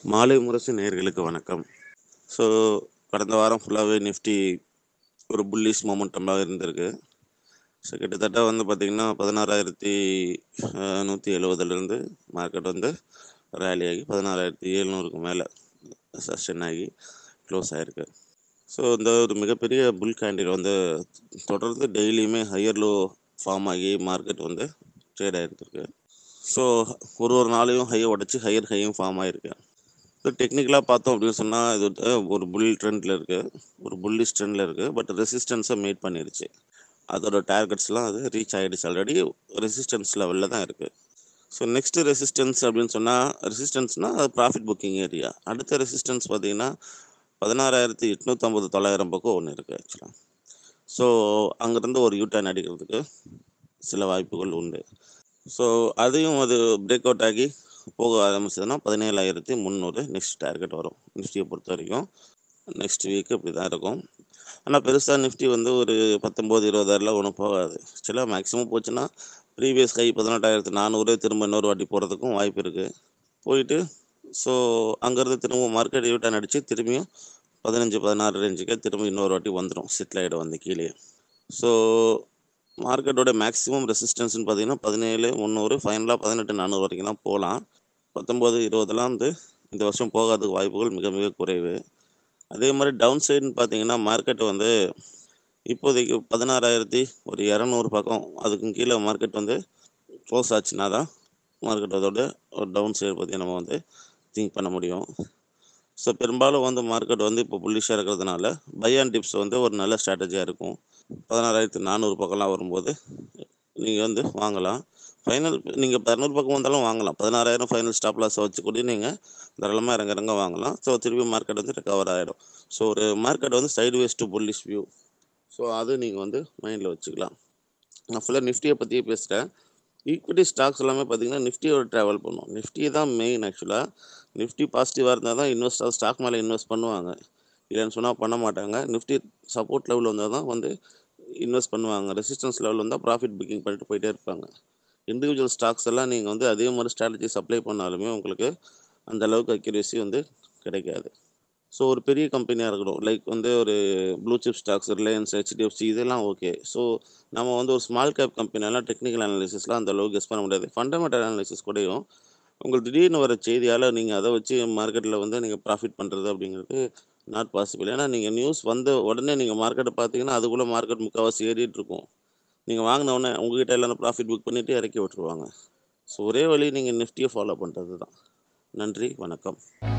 மாலை முரசு நேயர்களுக்கு வணக்கம் ஸோ கடந்த வாரம் ஃபுல்லாகவே நிஃப்டி ஒரு புல்லிஷ் மொமெண்டமாக இருந்திருக்கு ஸோ கிட்டத்தட்ட வந்து பார்த்திங்கன்னா பதினாறாயிரத்தி நூற்றி எழுவதுலேருந்து மார்க்கெட் வந்து ரேலி ஆகி பதினாறாயிரத்தி எழுநூறுக்கு மேலே சஸ்டெயின் ஆகி க்ளோஸ் ஆகிருக்கு ஸோ இந்த ஒரு மிகப்பெரிய புல் கேண்டில் வந்து தொடர்ந்து டெய்லியுமே ஹையர் லோ ஃபார்ம் ஆகி மார்க்கெட் வந்து ட்ரேட் ஆகிருந்துருக்கு ஸோ ஒரு ஒரு நாளையும் ஹையை உடச்சி ஹையர் ஹையும் ஃபார்ம் ஆகிருக்கு ஸோ டெக்னிக்கலாக பார்த்தோம் அப்படின்னு சொன்னால் இது வந்து ஒரு புல் ட்ரெண்டில் இருக்குது ஒரு புல்லிஷ் ட்ரெண்டில் இருக்குது பட் ரெசிஸ்டன்ஸை மேட் பண்ணிருச்சு அதோட டார்கெட்ஸ்லாம் அது ரீச் ஆகிடுச்சு ஆல்ரெடி ரெசிஸ்டன்ஸ் லெவலில் தான் இருக்குது ஸோ நெக்ஸ்ட்டு ரெசிஸ்டன்ஸ் அப்படின்னு சொன்னால் ரெசிஸ்டன்ஸ்னால் அது ப்ராஃபிட் புக்கிங் ஏரியா அடுத்த ரெசிஸ்டன்ஸ் பார்த்தீங்கன்னா பதினாறாயிரத்தி எட்நூற்றம்பது தொள்ளாயிரம் பக்கம் ஒன்று இருக்குது ஆக்சுவலாக ஸோ அங்கேருந்து ஒரு யூட்டர்ன் அடிக்கிறதுக்கு சில வாய்ப்புகள் உண்டு ஸோ அதையும் அது பிரேக் அவுட் ஆகி போக ஆரம்பிச்சதுன்னா பதினேழாயிரத்தி முந்நூறு நெக்ஸ்ட் டார்கெட் வரும் நிஃப்டியை பொறுத்த வரைக்கும் நெக்ஸ்ட் வீக் இப்படி தான் இருக்கும் ஆனால் பெருசாக நிஃப்டி வந்து ஒரு பத்தொம்போது இருபதாயிரம்லாம் ஒன்றும் போகாது ஆக்சுவலாக மேக்ஸிமம் போச்சுன்னா ப்ரீவியஸ் கை பதினெட்டாயிரத்து நானூறு திரும்ப இன்னொரு வாட்டி போகிறதுக்கும் வாய்ப்பு இருக்குது போயிட்டு ஸோ அங்கேருந்து திரும்ப மார்க்கெட் யூட்டர்ன் அடித்து திரும்பியும் பதினஞ்சு பதினாறு ரேஞ்சுக்கே திரும்ப இன்னொரு வாட்டி வந்துடும் செட்டில் ஆகிடும் வந்து கீழே ஸோ மார்க்கெட்டோட மேக்ஸிமம் ரெசிஸ்டன்ஸ்னு பார்த்தீங்கன்னா பதினேழு முந்நூறு ஃபைனலாக பதினெட்டு நானூறு வரைக்கும் தான் போகலாம் பத்தொம்போது இருபதெல்லாம் வந்து இந்த வருஷம் போகாததுக்கு வாய்ப்புகள் மிக மிக குறைவு அதே மாதிரி டவுன் சைடுன்னு பார்த்தீங்கன்னா மார்க்கெட் வந்து இப்போதைக்கு பதினாறாயிரத்தி ஒரு இரநூறு பக்கம் அதுக்கும் கீழே மார்க்கெட் வந்து க்ளோஸ் ஆச்சுன்னா தான் மார்க்கெட் அதோட ஒரு டவுன் சைடு பற்றி நம்ம வந்து திங்க் பண்ண முடியும் ஸோ பெரும்பாலும் வந்து மார்க்கெட் வந்து இப்போ புல்லிஷாக இருக்கிறதுனால பை அண்ட் டிப்ஸ் வந்து ஒரு நல்ல ஸ்ட்ராட்டஜியாக இருக்கும் பதினாறாயிரத்தி நானூறு பக்கம்லாம் வரும்போது நீங்கள் வந்து வாங்கலாம் ஃபைனல் நீங்கள் இரநூறு பக்கம் வந்தாலும் வாங்கலாம் பதினாறாயிரம் ஃபைனல் ஸ்டாப் லாஸை வச்சு கூட நீங்கள் தாராளமாக இறங்க இறங்க வாங்கலாம் ஸோ திருப்பி மார்க்கெட் வந்து ரெக்கவர் ஆகிடும் ஸோ ஒரு மார்க்கெட் வந்து sideways to bullish view so அது நீங்கள் வந்து மைண்டில் வச்சுக்கலாம் நான் ஃபுல்லாக நிஃப்டியை பற்றியே பேசுகிறேன் ஈக்விட்டி ஸ்டாக்ஸ் எல்லாமே பார்த்தீங்கன்னா நிஃப்டியோட ட்ராவல் பண்ணும் நிஃப்டி தான் மெயின் ஆக்சுவலாக நிஃப்டி பாசிட்டிவாக இருந்தால் தான் இன்வெஸ்டர் ஸ்டாக் மேலே இன்வெஸ்ட் பண்ணுவாங்க இல்லைன்னு சொன்னால் பண்ண மாட்டாங்க நிஃப்டி சப்போர்ட் லெவல் வந்தால் தான் வந்து இன்வெஸ்ட் பண்ணுவாங்க ரெசிஸ்டன்ஸ் லெவல் வந்தால் ப்ராஃபிட் புக்கிங் பண்ணிட்டு போயிட்டே இருப்பாங்க இண்டிவிஜுவல் ஸ்டாக்ஸ் எல்லாம் நீங்கள் வந்து அதே மாதிரி ஸ்ட்ராட்டஜிஸ் அப்ளை பண்ணாலுமே உங்களுக்கு அந்த அளவுக்கு அக்யூரேசி வந்து கிடைக்காது ஸோ ஒரு பெரிய கம்பெனியாக இருக்கணும் லைக் வந்து ஒரு blue chip stocks Reliance HDFC இதெல்லாம் ஓகே ஸோ நம்ம வந்து ஒரு ஸ்மால் கேப் கம்பெனியெல்லாம் டெக்னிக்கல் அனாலிசிஸ்லாம் அந்த அளவுக்கு கெஸ் பண்ண முடியாது ஃபண்டமெண்டல் அனாலிசிஸ் கூடயும் உங்களுக்கு திடீர்னு வர செய்தியால் நீங்கள் அதை வச்சு மார்க்கெட்டில் வந்து நீங்கள் ப்ராஃபிட் பண்ணுறது அப்படிங்கிறது நாட் பாசிபிள் ஏன்னா நீங்கள் நியூஸ் வந்த உடனே நீங்கள் மார்க்கெட்டை பார்த்தீங்கன்னா அதுக்குள்ளே மார்க்கெட் முக்கால்வாசி ஏறிட்டு இருக்கும் நீங்கள் வாங்கின உடனே உங்ககிட்ட எல்லாம் ப்ராஃபிட் புக் பண்ணிவிட்டு இறக்கி விட்டுருவாங்க ஸோ ஒரே வழி நீங்கள் நிஃப்டியை ஃபாலோ பண்ணுறது தான் நன்றி வணக்கம்